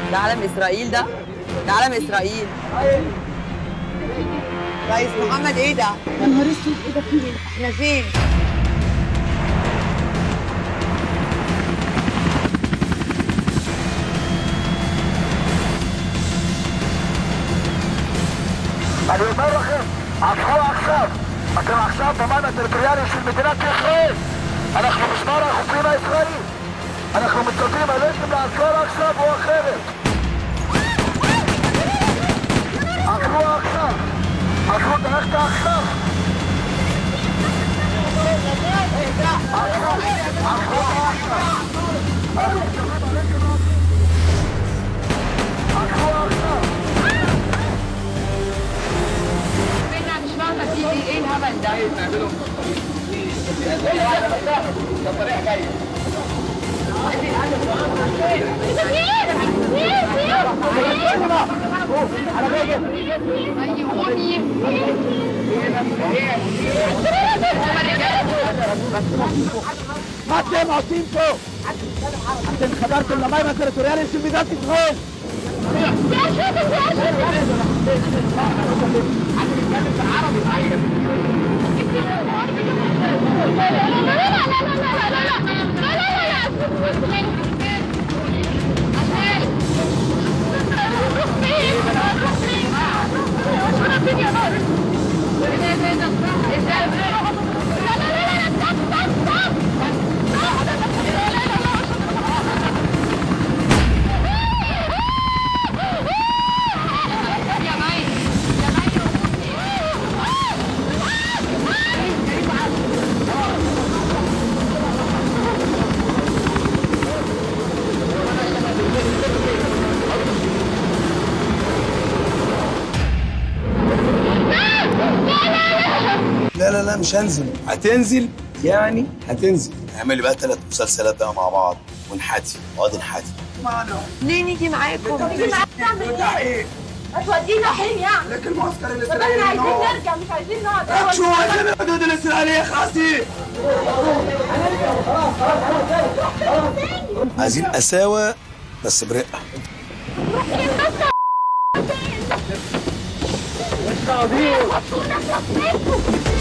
ده علم اسرائيل ده ده علم اسرائيل رئيس محمد ايه ده؟ يا نهار اسود ايه ده فيه احنا فين؟ المرخص عفوا עכשיו, אתם עכשיו במן הטריטוריאלי של מדינת ישראל. אנחנו משמר החופים הישראלי. אנחנו מצווים עליכם לעצור עכשיו או אחרת. עקרו עכשיו. עקרו דרכת עכשיו. עקרו, עקרו עכשיו. עקרו עכשיו. انا مش فاهمه في ايه ايه الهبل ده מה אתם עושים פה? אתם חדרתם למים הטריטוריאליים של מדינת ישראל! لا لا لا مش هنزل هتنزل يعني هتنزل اعمل لي بقى ثلاث مسلسلات بقى مع بعض ونحاتي وادي نحاتي ليه نيجي معاكم؟ هتودينا حين يعني لك المعسكر طب احنا عايزين نرجع مش عايزين نقعد شو عايزين الحدود الاسرائيليه خلاصي عايزين قساوه بس برقه بس